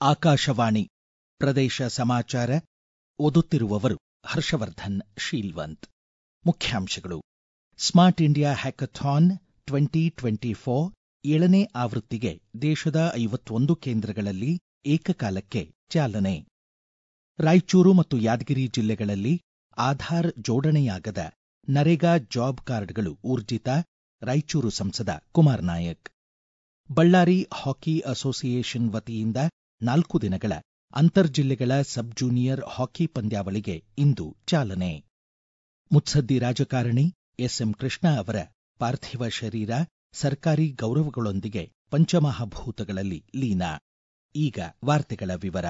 ಆಕಾಶವಾಣಿ ಪ್ರದೇಶ ಸಮಾಚಾರ ಓದುತ್ತಿರುವವರು ಹರ್ಷವರ್ಧನ್ ಶೀಲ್ವಂತ್ ಮುಖ್ಯಾಂಶಗಳು smart India hackathon twenty twenty four ಏಳನೇ ಆವೃತ್ತಿಗೆ ದೇಶದ ಐವತ್ತೊಂದು ಕೇಂದ್ರಗಳಲ್ಲಿ ಏಕಕಾಲಕ್ಕೆ ಚಾಲನೆ ರಾಯಚೂರು ಮತ್ತು ಯಾದಗಿರಿ ಜಿಲ್ಲೆಗಳಲ್ಲಿ ಆಧಾರ್ ಜೋಡಣೆಯಾಗದ ನರೇಗಾ ಜಾಬ್ ಕಾರ್ಡ್ಗಳು ಊರ್ಜಿತ ರಾಯಚೂರು ಸಂಸದ ಕುಮಾರ್ ನಾಯಕ್ ಬಳ್ಳಾರಿ ಹಾಕಿ ಅಸೋಸಿಯೇಷನ್ ವತಿಯಿಂದ ನಾಲ್ಕು ದಿನಗಳ ಅಂತರ್ಜಿಲ್ಲೆಗಳ ಸಬ್ ಜೂನಿಯರ್ ಹಾಕಿ ಪಂದ್ಯಾವಳಿಗೆ ಇಂದು ಚಾಲನೆ ಮುತ್ಸದ್ದಿ ರಾಜಕಾರಣಿ ಎಸ್ಎಂ ಕೃಷ್ಣ ಅವರ ಪಾರ್ಥಿವ ಶರೀರ ಸರ್ಕಾರಿ ಗೌರವಗಳೊಂದಿಗೆ ಪಂಚಮಹಾಭೂತಗಳಲ್ಲಿ ಲೀನ ಈಗ ವಾರ್ತೆಗಳ ವಿವರ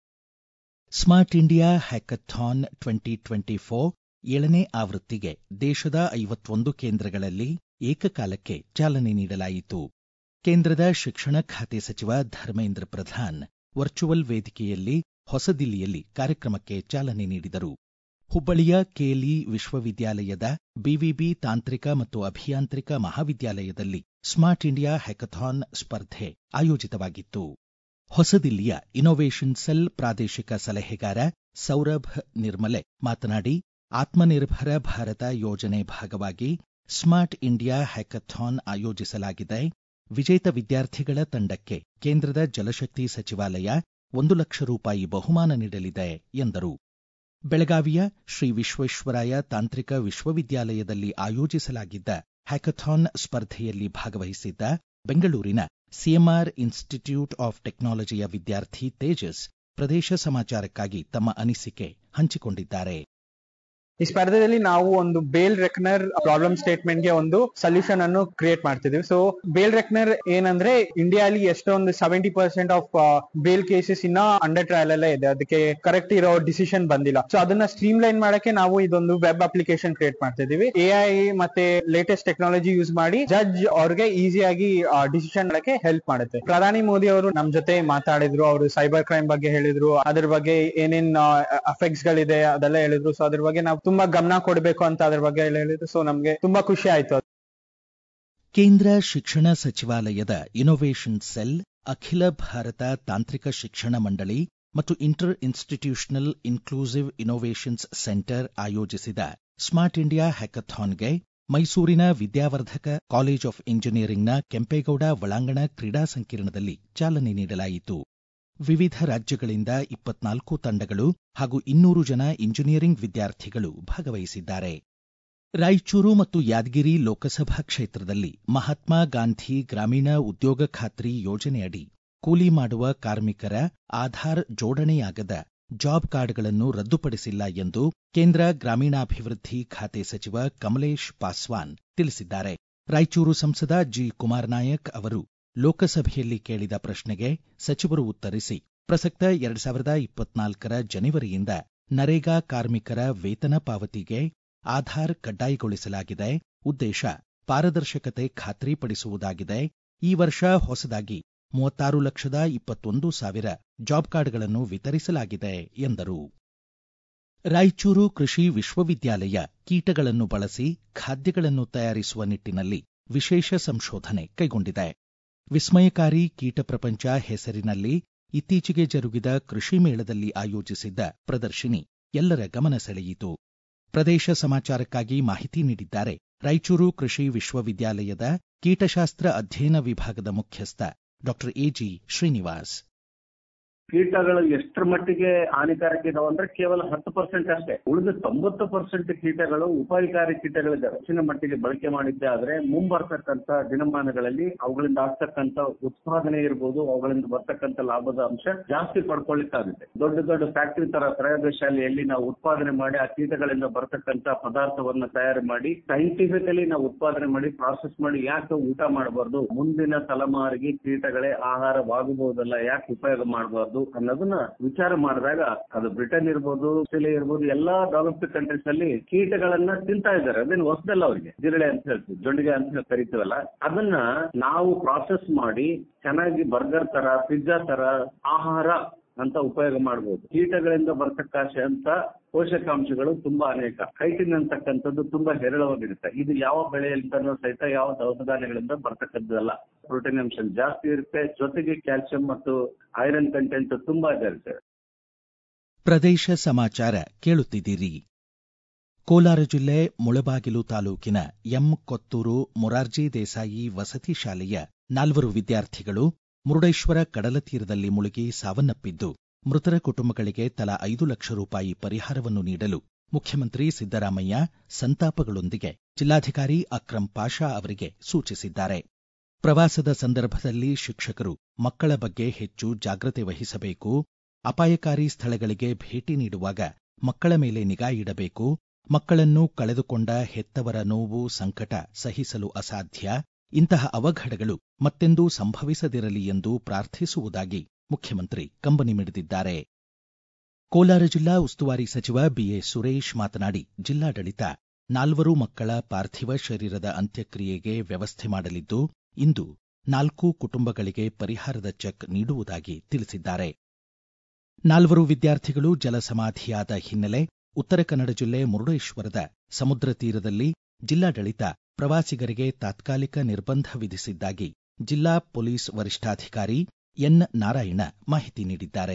smart India hackathon twenty twenty four ಏಳನೇ ಆವೃತ್ತಿಗೆ ದೇಶದ ಐವತ್ತೊಂದು ಕೇಂದ್ರಗಳಲ್ಲಿ ಏಕಕಾಲಕ್ಕೆ ಚಾಲನೆ ನೀಡಲಾಯಿತು ಕೇಂದ್ರದ ಶಿಕ್ಷಣ ಖಾತೆ ಸಚಿವ ಧರ್ಮೇಂದ್ರ ಪ್ರಧಾನ್ ವರ್ಚುವಲ್ ವೇದಿಕೆಯಲ್ಲಿ ಹೊಸದಿಲ್ಲಿಯಲ್ಲಿ ಕಾರ್ಯಕ್ರಮಕ್ಕೆ ಚಾಲನೆ ನೀಡಿದರು ಹುಬ್ಬಳ್ಳಿಯ ಕೆಎಲ್ಇ ವಿಶ್ವವಿದ್ಯಾಲಯದ ಬಿವಿಬಿ ತಾಂತ್ರಿಕ ಮತ್ತು ಅಭಿಯಾಂತ್ರಿಕ ಮಹಾವಿದ್ಯಾಲಯದಲ್ಲಿ ಸ್ಮಾರ್ಟ್ ಇಂಡಿಯಾ ಹ್ಯಾಕಥಾನ್ ಸ್ಪರ್ಧೆ ಆಯೋಜಿತವಾಗಿತ್ತು ಹೊಸದಿಲ್ಲಿಯ ಇನ್ನೋವೇಷನ್ ಸೆಲ್ ಪ್ರಾದೇಶಿಕ ಸಲಹೆಗಾರ ಸೌರಭ್ ನಿರ್ಮಲೆ ಮಾತನಾಡಿ ಆತ್ಮನಿರ್ಭರ ಭಾರತ ಯೋಜನೆ ಭಾಗವಾಗಿ ಸ್ಮಾರ್ಟ್ ಇಂಡಿಯಾ ಹ್ಯಾಕಥಾನ್ ಆಯೋಜಿಸಲಾಗಿದೆ ವಿಜೇತ ವಿದ್ಯಾರ್ಥಿಗಳ ತಂಡಕ್ಕೆ ಕೇಂದ್ರದ ಜಲಶಕ್ತಿ ಸಚಿವಾಲಯ ಒಂದು ಲಕ್ಷ ರೂಪಾಯಿ ಬಹುಮಾನ ನೀಡಲಿದೆ ಎಂದರು ಬೆಳಗಾವಿಯ ಶ್ರೀ ವಿಶ್ವೇಶ್ವರಾಯ ತಾಂತ್ರಿಕ ವಿಶ್ವವಿದ್ಯಾಲಯದಲ್ಲಿ ಆಯೋಜಿಸಲಾಗಿದ್ದ ಹ್ಯಾಕಥಾನ್ ಸ್ಪರ್ಧೆಯಲ್ಲಿ ಭಾಗವಹಿಸಿದ್ದ ಬೆಂಗಳೂರಿನ ಸಿಎಂಆರ್ ಇನ್ಸ್ಟಿಟ್ಯೂಟ್ ಆಫ್ ಟೆಕ್ನಾಲಜಿಯ ವಿದ್ಯಾರ್ಥಿ ತೇಜಸ್ ಪ್ರದೇಶ ಸಮಾಚಾರಕ್ಕಾಗಿ ತಮ್ಮ ಅನಿಸಿಕೆ ಹಂಚಿಕೊಂಡಿದ್ದಾರೆ ಈ ಸ್ಪರ್ಧೆಯಲ್ಲಿ ನಾವು ಒಂದು ಬೇಲ್ ರೆಕ್ನರ್ ಪ್ರಾಬ್ಲಮ್ ಸ್ಟೇಟ್ಮೆಂಟ್ ಗೆ ಒಂದು ಸೊಲ್ಯೂಷನ್ ಅನ್ನು ಕ್ರಿಯೇಟ್ ಮಾಡ್ತಿದೀವಿ ಸೊ ಬೇಲ್ ರೆಕ್ನರ್ ಏನಂದ್ರೆ ಇಂಡಿಯಾಲಿ ಎಷ್ಟೊಂದು seventy percent of bail cases ಇನ್ನ ಅಂಡರ್ ಟ್ರಯಲ್ ಅಲ್ಲೇ ಇದೆ ಅದಕ್ಕೆ ಕರೆಕ್ಟ್ ಇರೋ ಡಿಸಿಷನ್ ಬಂದಿಲ್ಲ ಸೊ ಅದನ್ನ ಸ್ಟ್ರೀಮ್ ಲೈನ್ ಮಾಡಕ್ಕೆ ನಾವು ಇದೊಂದು ವೆಬ್ ಅಪ್ಲಿಕೇಶನ್ ಕ್ರಿಯೇಟ್ ಮಾಡ್ತಿದೀವಿ ಎ ಐ ಮತ್ತೆ ಲೇಟೆಸ್ಟ್ ಟೆಕ್ನಾಲಜಿ ಯೂಸ್ ಮಾಡಿ ಜಡ್ಜ್ ಅವ್ರಿಗೆ ಈಸಿಯಾಗಿ ಡಿಸಿಷನ್ ಮಾಡಕ್ಕೆ ಹೆಲ್ಪ್ ಮಾಡುತ್ತೆ ಪ್ರಧಾನಿ ಮೋದಿ ಅವರು ನಮ್ ಜೊತೆ ಮಾತಾಡಿದ್ರು ಅವರು ಸೈಬರ್ ಕ್ರೈಮ್ ಬಗ್ಗೆ ಹೇಳಿದ್ರು ಅದ್ರ ಬಗ್ಗೆ ಏನೇನ್ ಅಫೆಕ್ಟ್ಸ್ ಗಳಿದೆ ಅದೆಲ್ಲ ಹೇಳಿದ್ರು ಸೊ ಅದ್ರ ಬಗ್ಗೆ ನಾವು ತುಂಬಾ ಗಮನ ಕೊಡಬೇಕು ಅಂತ ಅದ್ರ ಬಗ್ಗೆ ಹೇಳಿದ್ರು ಸೊ ನಮ್ಗೆ ತುಂಬಾ ಖುಷಿ ಆಯ್ತು ಕೇಂದ್ರ ಶಿಕ್ಷಣ ಸಚಿವಾಲಯದ ಇನ್ನೋವೇಷನ್ ಸೆಲ್ ಅಖಿಲ ಭಾರತ ತಾಂತ್ರಿಕ ಶಿಕ್ಷಣ ಮಂಡಳಿ ಮತ್ತು inter institutional inclusive innovations centre ಆಯೋಜಿಸಿದ ಸ್ಮಾರ್ಟ್ ಇಂಡಿಯಾ ಹ್ಯಾಕಥಾನ್ಗೆ ಮೈಸೂರಿನ ವಿದ್ಯಾವರ್ಧಕ ಕಾಲೇಜ್ ಆಫ್ ಇಂಜಿನಿಯರಿಂಗ್ನ ಕೆಂಪೇಗೌಡ ಒಳಾಂಗಣ ಕ್ರೀಡಾ ಸಂಕೀರ್ಣದಲ್ಲಿ ಚಾಲನೆ ನೀಡಲಾಯಿತು ವಿವಿಧ ರಾಜ್ಯಗಳಿಂದ ಇಪ್ಪತ್ನಾಲ್ಕು ತಂಡಗಳು ಹಾಗೂ ಇನ್ನೂರು ಜನ ಇಂಜಿನಿಯರಿಂಗ್ ವಿದ್ಯಾರ್ಥಿಗಳು ಭಾಗವಹಿಸಿದ್ದಾರೆ ರಾಯಚೂರು ಮತ್ತು ಯಾದಗಿರಿ ಲೋಕಸಭಾ ಕ್ಷೇತ್ರದಲ್ಲಿ ಮಹಾತ್ಮ ಗಾಂಧಿ ಗ್ರಾಮೀಣ ಉದ್ಯೋಗ ಖಾತ್ರಿ ಯೋಜನೆಯಡಿ ಕೂಲಿ ಮಾಡುವ ಕಾರ್ಮಿಕರ ಆಧಾರ್ ಜೋಡಣೆಯಾಗದ ಜಾಬ್ ಕಾರ್ಡ್ಗಳನ್ನು ರದ್ದುಪಡಿಸಿಲ್ಲ ಎಂದು ಕೇಂದ್ರ ಗ್ರಾಮೀಣಾಭಿವೃದ್ಧಿ ಖಾತೆ ಸಚಿವ ಕಮಲೇಶ್ ಪಾಸ್ವಾನ್ ತಿಳಿಸಿದ್ದಾರೆ ರಾಯಚೂರು ಸಂಸದ ಜಿ ಕುಮಾರ್ ನಾಯಕ್ ಅವರು ಲೋಕಸಭೆಯಲ್ಲಿ ಕೇಳಿದ ಪ್ರಶ್ನೆಗೆ ಸಚಿವರು ಉತ್ತರಿಸಿ ಪ್ರಸಕ್ತ ಎರಡ್ ಸಾವಿರದ ಇಪ್ಪತ್ನಾಲ್ಕರ ಜನವರಿಯಿಂದ ನರೇಗಾ ಕಾರ್ಮಿಕರ ವೇತನ ಪಾವತಿಗೆ ಆಧಾರ್ ಕಡ್ಡಾಯಗೊಳಿಸಲಾಗಿದೆ ಉದ್ದೇಶ ಪಾರದರ್ಶಕತೆ ಖಾತ್ರಿಪಡಿಸುವುದಾಗಿದೆ ಈ ವರ್ಷ ಹೊಸದಾಗಿ ಮೂವತ್ತಾರು ಲಕ್ಷದ ಇಪ್ಪತ್ತೊಂದು ಸಾವಿರ ಜಾಬ್ ಕಾರ್ಡ್ಗಳನ್ನು ವಿತರಿಸಲಾಗಿದೆ ಎಂದರು ರಾಯಚೂರು ಕೃಷಿ ವಿಶ್ವವಿದ್ಯಾಲಯ ಕೀಟಗಳನ್ನು ಬಳಸಿ ಖಾದ್ಯಗಳನ್ನು ತಯಾರಿಸುವ ನಿಟ್ಟಿನಲ್ಲಿ ವಿಶೇಷ ಸಂಶೋಧನೆ ಕೈಗೊಂಡಿದೆ ವಿಸ್ಮಯಕಾರಿ ಕೀಟ ಪ್ರಪಂಚ ಹೆಸರಿನಲ್ಲಿ ಇತ್ತೀಚೆಗೆ ಜರುಗಿದ ಕೃಷಿ ಮೇಳದಲ್ಲಿ ಆಯೋಜಿಸಿದ್ದ ಪ್ರದರ್ಶಿನಿ ಎಲ್ಲರ ಗಮನ ಸೆಳೆಯಿತು ಪ್ರದೇಶ ಸಮಾಚಾರಕ್ಕಾಗಿ ಮಾಹಿತಿ ನೀಡಿದ್ದಾರೆ ರಾಯಚೂರು ಕೃಷಿ ವಿಶ್ವವಿದ್ಯಾಲಯದ ಕೀಟಶಾಸ್ತ್ರ ಅಧ್ಯಯನ ವಿಭಾಗದ ಮುಖ್ಯಸ್ಥ ಡಾಕ್ಟರ್ ಎಜಿ ಶ್ರೀನಿವಾಸ್ ಕೀಟಗಳು ಎಷ್ಟರ ಮಟ್ಟಿಗೆ ಹಾನಿಕಾರಕ ಇದಾವೆ ಅಂದ್ರೆ ಕೇವಲ ಹತ್ತು ಪರ್ಸೆಂಟ್ ಅಷ್ಟೇ ಉಳಿದ ತೊಂಬತ್ತು ಪರ್ಸೆಂಟ್ ಕೀಟಗಳು ಉಪಾಯಕಾರಿ ಕೀಟಗಳಿದ್ದಾವೆ ಹೆಚ್ಚಿನ ಮಟ್ಟಿಗೆ ಬಳಕೆ ಮಾಡಿದ್ದೆ ಆದ್ರೆ ಮುಂಬರ್ತಕ್ಕಂತ ದಿನಮಾನಗಳಲ್ಲಿ ಅವುಗಳಿಂದ ಆಗ್ತಕ್ಕಂತ ಉತ್ಪಾದನೆ ಇರ್ಬೋದು ಅವುಗಳಿಂದ ಬರ್ತಕ್ಕಂತ ಲಾಭದ ಅಂಶ ಜಾಸ್ತಿ ಪಡ್ಕೊಳ್ಳಿಕ್ಕಾಗುತ್ತೆ ದೊಡ್ಡ ದೊಡ್ಡ ಫ್ಯಾಕ್ಟರಿ ತರ ಪ್ರಯೋಗಶಾಲೆಯಲ್ಲಿ ನಾವು ಉತ್ಪಾದನೆ ಮಾಡಿ ಆ ಕೀಟಗಳಿಂದ ಬರ್ತಕ್ಕಂತ ಪದಾರ್ಥವನ್ನ ತಯಾರು ಮಾಡಿ ಸೈಂಟಿಫಿಕಲಿ ನಾವು ಉತ್ಪಾದನೆ ಮಾಡಿ ಪ್ರಾಸೆಸ್ ಮಾಡಿ ಯಾಕೆ ಊಟ ಮಾಡಬಾರ್ದು ಮುಂದಿನ ತಲೆಮಾರಿಗೆ ಕೀಟಗಳೇ ಆಹಾರವಾಗಬಹುದಲ್ಲ ಯಾಕೆ ಉಪಯೋಗ ಮಾಡಬಾರ್ದು ಅನ್ನೋದನ್ನ ವಿಚಾರ ಮಾಡಿದಾಗ ಅದು ಬ್ರಿಟನ್ ಇರ್ಬೋದು ಆಸ್ಟ್ರೇಲಿಯಾ ಇರ್ಬೋದು ಎಲ್ಲಾ ಡೆವಲಪ್ಡ್ ಕಂಟ್ರೀಸ್ ಅಲ್ಲಿ ಕೀಟಗಳನ್ನ ತಿಂತಾ ಇದ್ದಾರೆ ಅದೇನು ಹೊಸದಲ್ಲ ಅವರಿಗೆ ಜಿರಳೆ ಅಂತ ಹೇಳ್ತೀವಿ ಜೊಂಡಿಗೆ ಅಂತ ಕರಿತೀವಲ್ಲ ಅದನ್ನ ನಾವು ಪ್ರಾಸೆಸ್ ಮಾಡಿ ಚೆನ್ನಾಗಿ ಬರ್ಗರ್ ತರ ಪಿಜ್ಜಾ ತರ ಆಹಾರ ಅಂತ ಉಪಯೋಗ ಮಾಡಬಹುದು ಕೀಟಗಳಿಂದ ಬರ್ತಕ್ಕಂತ ಪೋಷಕಾಂಶಗಳು ತುಂಬಾ ಅನೇಕ ಕೈಟಿನ್ ಅಂತಕ್ಕಂಥದ್ದು ತುಂಬಾ ಹೇರಳವಾಗಿರುತ್ತೆ ಇದು ಯಾವ ಬೆಳೆಯಲ್ಲಿಂದನೂ ಸಹಿತ ಯಾವ ದವಸ ಧಾನ್ಯಗಳಿಂದ ಬರ್ತಕ್ಕಂಥದ್ದಲ್ಲ ಪ್ರೋಟೀನ್ ಅಂಶ ಜಾಸ್ತಿ ಇರುತ್ತೆ ಜೊತೆಗೆ ಕ್ಯಾಲ್ಸಿಯಂ ಮತ್ತು ಐರನ್ ಕಂಟೆಂಟ್ ತುಂಬಾ ಇರುತ್ತೆ ಪ್ರದೇಶ ಸಮಾಚಾರ ಕೇಳುತ್ತಿದ್ದೀರಿ ಕೋಲಾರ ಜಿಲ್ಲೆ ಮುಳಬಾಗಿಲು ತಾಲೂಕಿನ ಎಂ ಕೊತ್ತೂರು ಮೊರಾರ್ಜಿ ದೇಸಾಯಿ ವಸತಿ ಶಾಲೆಯ ನಾಲ್ವರು ವಿದ್ಯಾರ್ಥಿಗಳು ಮುರುಡೇಶ್ವರ ಕಡಲ ತೀರದಲ್ಲಿ ಮುಳುಗಿ ಸಾವನ್ನಪ್ಪಿದ್ದು ಮೃತರ ಕುಟುಂಬಗಳಿಗೆ ತಲಾ ಐದು ಲಕ್ಷ ರೂಪಾಯಿ ಪರಿಹಾರವನ್ನು ನೀಡಲು ಮುಖ್ಯಮಂತ್ರಿ ಸಿದ್ದರಾಮಯ್ಯ ಸಂತಾಪಗಳೊಂದಿಗೆ ಜಿಲ್ಲಾಧಿಕಾರಿ ಅಕ್ರಂ ಪಾಷಾ ಅವರಿಗೆ ಸೂಚಿಸಿದ್ದಾರೆ ಪ್ರವಾಸದ ಸಂದರ್ಭದಲ್ಲಿ ಶಿಕ್ಷಕರು ಮಕ್ಕಳ ಬಗ್ಗೆ ಹೆಚ್ಚು ಜಾಗ್ರತೆ ವಹಿಸಬೇಕು ಅಪಾಯಕಾರಿ ಸ್ಥಳಗಳಿಗೆ ಭೇಟಿ ನೀಡುವಾಗ ಮಕ್ಕಳ ಮೇಲೆ ನಿಗಾ ಇಡಬೇಕು ಮಕ್ಕಳನ್ನು ಕಳೆದುಕೊಂಡ ಹೆತ್ತವರ ನೋವು ಸಂಕಟ ಸಹಿಸಲು ಅಸಾಧ್ಯ ಇಂತಹ ಅವಘಡಗಳು ಮತ್ತೆಂದೂ ಸಂಭವಿಸದಿರಲಿ ಎಂದು ಪ್ರಾರ್ಥಿಸುವುದಾಗಿ ಮುಖ್ಯಮಂತ್ರಿ ಕಂಬನಿ ಮಿಡಿದಿದ್ದಾರೆ ಕೋಲಾರ ಜಿಲ್ಲಾ ಉಸ್ತುವಾರಿ ಸಚಿವ ಬಿಎ ಸುರೇಶ್ ಮಾತನಾಡಿ ಜಿಲ್ಲಾಡಳಿತ ನಾಲ್ವರು ಮಕ್ಕಳ ಪಾರ್ಥಿವ ಶರೀರದ ಅಂತ್ಯಕ್ರಿಯೆಗೆ ವ್ಯವಸ್ಥೆ ಮಾಡಲಿದ್ದು ಇಂದು ನಾಲ್ಕು ಕುಟುಂಬಗಳಿಗೆ ಪರಿಹಾರದ ಚೆಕ್ ನೀಡುವುದಾಗಿ ತಿಳಿಸಿದ್ದಾರೆ ನಾಲ್ವರು ವಿದ್ಯಾರ್ಥಿಗಳು ಜಲಸಮಾಧಿಯಾದ ಹಿನ್ನೆಲೆ ಉತ್ತರ ಕನ್ನಡ ಜಿಲ್ಲೆ ಮುರುಡೇಶ್ವರದ ಸಮುದ್ರ ತೀರದಲ್ಲಿ ಜಿಲ್ಲಾಡಳಿತ ಪ್ರವಾಸಿಗರಿಗೆ ತಾತ್ಕಾಲಿಕ ನಿರ್ಬಂಧ ವಿಧಿಸಿದ್ದಾಗಿ ಜಿಲ್ಲಾ ಪೊಲೀಸ್ ವರಿಷ್ಠಾಧಿಕಾರಿ ಎನ್ ನಾರಾಯಣ ಮಾಹಿತಿ ನೀಡಿದ್ದಾರೆ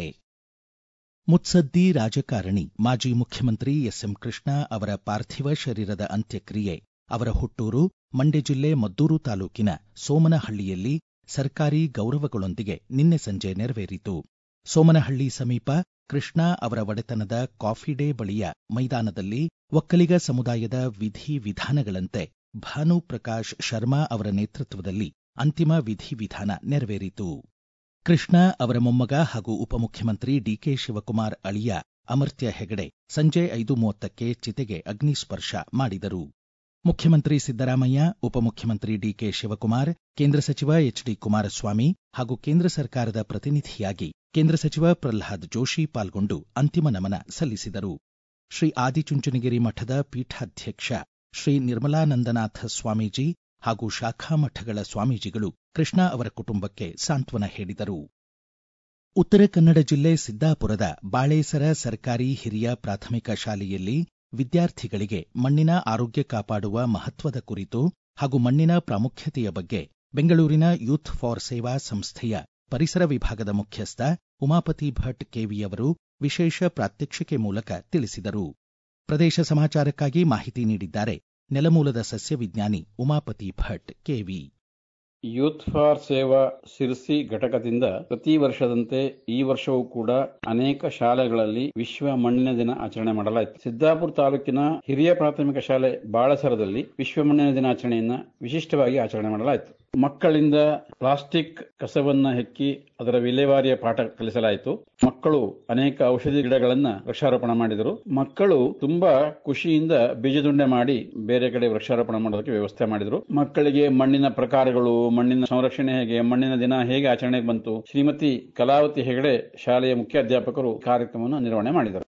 ಮುತ್ಸದ್ದಿ ರಾಜಕಾರಣಿ ಮಾಜಿ ಮುಖ್ಯಮಂತ್ರಿ ಎಸ್ಎಂ ಕೃಷ್ಣ ಅವರ ಪಾರ್ಥಿವ ಶರೀರದ ಅಂತ್ಯಕ್ರಿಯೆ ಅವರ ಹುಟ್ಟೂರು ಮಂಡ್ಯ ಜಿಲ್ಲೆ ಮದ್ದೂರು ತಾಲೂಕಿನ ಸೋಮನಹಳ್ಳಿಯಲ್ಲಿ ಸರ್ಕಾರಿ ಗೌರವಗಳೊಂದಿಗೆ ನಿನ್ನೆ ಸಂಜೆ ನೆರವೇರಿತು ಸೋಮನಹಳ್ಳಿ ಸಮೀಪ ಕೃಷ್ಣ ಅವರ ಒಡೆತನದ ಕಾಫಿ ಡೇ ಬಳಿಯ ಮೈದಾನದಲ್ಲಿ ಒಕ್ಕಲಿಗ ಸಮುದಾಯದ ವಿಧಿ ವಿಧಾನಗಳಂತೆ ಭಾನು ಪ್ರಕಾಶ್ ಶರ್ಮಾ ಅವರ ನೇತೃತ್ವದಲ್ಲಿ ಅಂತಿಮ ವಿಧಿ ವಿಧಾನ ನೆರವೇರಿತು ಕೃಷ್ಣ ಅವರ ಮೊಮ್ಮಗ ಹಾಗೂ ಉಪಮುಖ್ಯಮಂತ್ರಿ ಡಿಕೆ ಶಿವಕುಮಾರ್ ಅಳಿಯ ಅಮರ್ತ್ಯ ಹೆಗಡೆ ಸಂಜೆ ಐದು ಮೂವತ್ತಕ್ಕೆ ಚಿತೆಗೆ ಅಗ್ನಿಸ್ಪರ್ಶ ಮಾಡಿದರು ಮುಖ್ಯಮಂತ್ರಿ ಸಿದ್ದರಾಮಯ್ಯ ಉಪಮುಖ್ಯಮಂತ್ರಿ ಡಿಕೆ ಶಿವಕುಮಾರ್ ಕೇಂದ್ರ ಸಚಿವ ಎಚ್ಡಿ ಕುಮಾರಸ್ವಾಮಿ ಹಾಗೂ ಕೇಂದ್ರ ಸರ್ಕಾರದ ಪ್ರತಿನಿಧಿಯಾಗಿ ಕೇಂದ್ರ ಸಚಿವ ಪ್ರಲ್ಹಾದ್ ಜೋಶಿ ಪಾಲ್ಗೊಂಡು ಅಂತಿಮ ನಮನ ಸಲ್ಲಿಸಿದರು ಶ್ರೀ ಆದಿಚುಂಚನಗಿರಿ ಮಠದ ಪೀಠಾಧ್ಯಕ್ಷ ಶ್ರೀ ನಿರ್ಮಲಾನಂದನಾಥ ಸ್ವಾಮೀಜಿ ಹಾಗೂ ಶಾಖಾ ಮಠಗಳ ಸ್ವಾಮೀಜಿಗಳು ಕೃಷ್ಣ ಅವರ ಕುಟುಂಬಕ್ಕೆ ಸಾಂತ್ವನ ಹೇಳಿದರು ಉತ್ತರ ಕನ್ನಡ ಜಿಲ್ಲೆ ಸಿದ್ದಾಪುರದ ಬಾಳೇಸರ ಸರ್ಕಾರಿ ಹಿರಿಯ ಪ್ರಾಥಮಿಕ ಶಾಲೆಯಲ್ಲಿ ವಿದ್ಯಾರ್ಥಿಗಳಿಗೆ ಮಣ್ಣಿನ ಆರೋಗ್ಯ ಕಾಪಾಡುವ ಮಹತ್ವದ ಕುರಿತು ಹಾಗೂ ಮಣ್ಣಿನ ಪ್ರಾಮುಖ್ಯತೆಯ ಬಗ್ಗೆ ಬೆಂಗಳೂರಿನ ಯೂತ್ ಫಾರ್ ಸೇವಾ ಸಂಸ್ಥೆಯ ಪರಿಸರ ವಿಭಾಗದ ಮುಖ್ಯಸ್ಥ ಉಮಾಪತಿ ಭಟ್ ಕೆವಿಯವರು ವಿಶೇಷ ಪ್ರಾತ್ಯಕ್ಷಿಕೆ ಮೂಲಕ ತಿಳಿಸಿದರು ಪ್ರದೇಶ ಸಮಾಚಾರಕ್ಕಾಗಿ ಮಾಹಿತಿ ನೀಡಿದ್ದಾರೆ ನೆಲಮೂಲದ ಸಸ್ಯ ವಿಜ್ಞಾನಿ Umapathi Bhat K V youth for Seva Sirsi ಘಟಕದಿಂದ ಪ್ರತಿ ವರ್ಷದಂತೆ ಈ ವರ್ಷವೂ ಕೂಡ ಅನೇಕ ಶಾಲೆಗಳಲ್ಲಿ ವಿಶ್ವ ಮಣ್ಣಿನ ದಿನ ಆಚರಣೆ ಮಾಡಲಾಯಿತು ಸಿದ್ದಾಪುರ ತಾಲೂಕಿನ ಹಿರಿಯ ಪ್ರಾಥಮಿಕ ಶಾಲೆ ಬಾಳಸರದಲ್ಲಿ ವಿಶ್ವ ಮಣ್ಣಿನ ದಿನಾಚರಣೆಯನ್ನ ವಿಶಿಷ್ಟವಾಗಿ ಆಚರಣೆ ಮಾಡಲಾಯಿತು ಮಕ್ಕಳಿಂದ ಪ್ಲಾಸ್ಟಿಕ್ ಕಸವನ್ನ ಹೆಕ್ಕಿ ಅದರ ವಿಲೇವಾರಿಯ ಪಾಠ ಕಲಿಸಲಾಯಿತು ಮಕ್ಕಳು ಅನೇಕ ಔಷಧಿ ಗಿಡಗಳನ್ನ ವೃಕ್ಷಾರೋಪಣ ಮಾಡಿದರು ಮಕ್ಕಳು ತುಂಬಾ ಖುಷಿಯಿಂದ ಬೀಜದುಂಡೆ ಮಾಡಿ ಬೇರೆ ಕಡೆ ವೃಕ್ಷಾರೋಪಣ ಮಾಡೋದಕ್ಕೆ ವ್ಯವಸ್ಥೆ ಮಾಡಿದರು ಮಕ್ಕಳಿಗೆ ಮಣ್ಣಿನ ಪ್ರಕಾರಗಳು ಮಣ್ಣಿನ ಸಂರಕ್ಷಣೆ ಹೇಗೆ ಮಣ್ಣಿನ ದಿನ ಹೇಗೆ ಆಚರಣೆಗೆ ಬಂತು ಶ್ರೀಮತಿ ಕಲಾವತಿ ಹೆಗಡೆ ಶಾಲೆಯ ಮುಖ್ಯಾಧ್ಯಾಪಕರು ಕಾರ್ಯಕ್ರಮವನ್ನು ನಿರ್ವಹಣೆ ಮಾಡಿದರು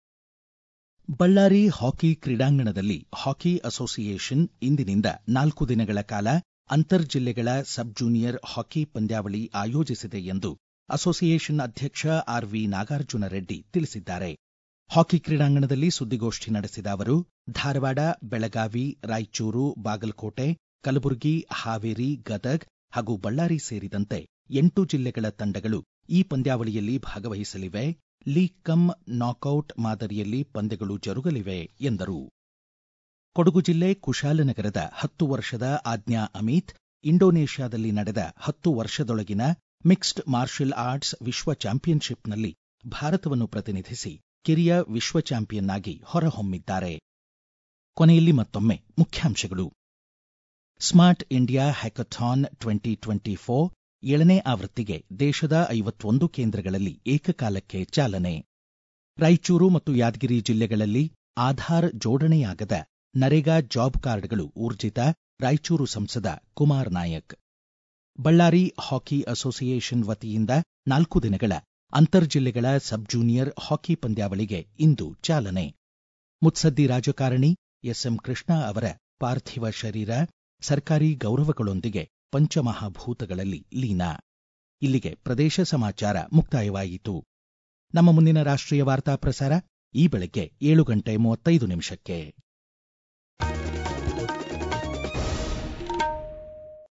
ಬಳ್ಳಾರಿ ಹಾಕಿ ಕ್ರೀಡಾಂಗಣದಲ್ಲಿ ಹಾಕಿ ಅಸೋಸಿಯೇಷನ್ ಇಂದಿನಿಂದ ನಾಲ್ಕು ದಿನಗಳ ಕಾಲ ಅಂತರ್ ಜಿಲ್ಲೆಗಳ ಸಬ್ ಜೂನಿಯರ್ ಹಾಕಿ ಪಂದ್ಯಾವಳಿ ಆಯೋಜಿಸಿದೆ ಎಂದು ಅಸೋಸಿಯೇಷನ್ ಅಧ್ಯಕ್ಷ ಆರ್ವಿ ನಾಗಾರ್ಜುನ ರೆಡ್ಡಿ ತಿಳಿಸಿದ್ದಾರೆ ಹಾಕಿ ಕ್ರೀಡಾಂಗಣದಲ್ಲಿ ಸುದ್ದಿಗೋಷ್ಠಿ ನಡೆಸಿದ ಅವರು ಧಾರವಾಡ ಬೆಳಗಾವಿ ರಾಯಚೂರು ಬಾಗಲಕೋಟೆ ಕಲಬುರಗಿ ಹಾವೇರಿ ಗದಗ್ ಹಾಗೂ ಬಳ್ಳಾರಿ ಸೇರಿದಂತೆ ಎಂಟು ಜಿಲ್ಲೆಗಳ ತಂಡಗಳು ಈ ಪಂದ್ಯಾವಳಿಯಲ್ಲಿ ಭಾಗವಹಿಸಲಿವೆ ಲೀಗ್ ಕಮ್ ನಾಕೌಟ್ ಮಾದರಿಯಲ್ಲಿ ಪಂದ್ಯಗಳು ಜರುಗಲಿವೆ ಎಂದರು ಕೊಡಗು ಜಿಲ್ಲೆ ಕುಶಾಲನಗರದ ಹತ್ತು ವರ್ಷದ ಆಜ್ಞಾ ಅಮಿತ್ ಇಂಡೋನೇಷ್ಯಾದಲ್ಲಿ ನಡೆದ ಹತ್ತು ವರ್ಷದೊಳಗಿನ ಮಿಕ್ಸ್ಡ್ ಮಾರ್ಷಲ್ ಆರ್ಟ್ಸ್ ವಿಶ್ವ ಚಾಂಪಿಯನ್ಶಿಪ್ನಲ್ಲಿ ಭಾರತವನ್ನು ಪ್ರತಿನಿಧಿಸಿ ಕಿರಿಯ ವಿಶ್ವ ಚಾಂಪಿಯನ್ ಆಗಿ ಹೊರಹೊಮ್ಮಿದ್ದಾರೆ ಕೊನೆಯಲ್ಲಿ ಮತ್ತೊಮ್ಮೆ ಮುಖ್ಯಾಂಶಗಳು smart India hackathon twenty twenty four ಏಳನೇ ಆವೃತ್ತಿಗೆ ದೇಶದ ಐವತ್ತೊಂದು ಕೇಂದ್ರಗಳಲ್ಲಿ ಏಕಕಾಲಕ್ಕೆ ಚಾಲನೆ ರಾಯಚೂರು ಮತ್ತು ಯಾದಗಿರಿ ಜಿಲ್ಲೆಗಳಲ್ಲಿ ಆಧಾರ್ ಜೋಡಣೆಯಾಗದ ನರೇಗಾ ಜಾಬ್ ಕಾರ್ಡ್ಗಳು ಊರ್ಜಿತ ರಾಯಚೂರು ಸಂಸದ ಕುಮಾರ್ ನಾಯಕ್ ಬಳ್ಳಾರಿ ಹಾಕಿ ಅಸೋಸಿಯೇಷನ್ ವತಿಯಿಂದ ನಾಲ್ಕು ದಿನಗಳ ಅಂತರ್ ಜಿಲ್ಲೆಗಳ ಸಬ್ ಜೂನಿಯರ್ ಹಾಕಿ ಪಂದ್ಯಾವಳಿಗೆ ಇಂದು ಚಾಲನೆ ಮುತ್ಸದ್ದಿ ರಾಜಕಾರಣಿ ಎಸ್ಎಂ ಕೃಷ್ಣ ಅವರ ಪಾರ್ಥಿವ ಶರೀರ ಸರ್ಕಾರಿ ಗೌರವಗಳೊಂದಿಗೆ ಪಂಚಮಹಾಭೂತಗಳಲ್ಲಿ ಲೀನ ಇಲ್ಲಿಗೆ ಪ್ರದೇಶ ಸಮಾಚಾರ ಮುಕ್ತಾಯವಾಯಿತು ನಮ್ಮ ಮುಂದಿನ ರಾಷ್ಟ್ರೀಯ ವಾರ್ತಾ ಪ್ರಸಾರ ಈ ಬೆಳಗ್ಗೆ ಏಳು ಗಂಟೆ ಮೂವತ್ತೈದು ನಿಮಿಷಕ್ಕೆ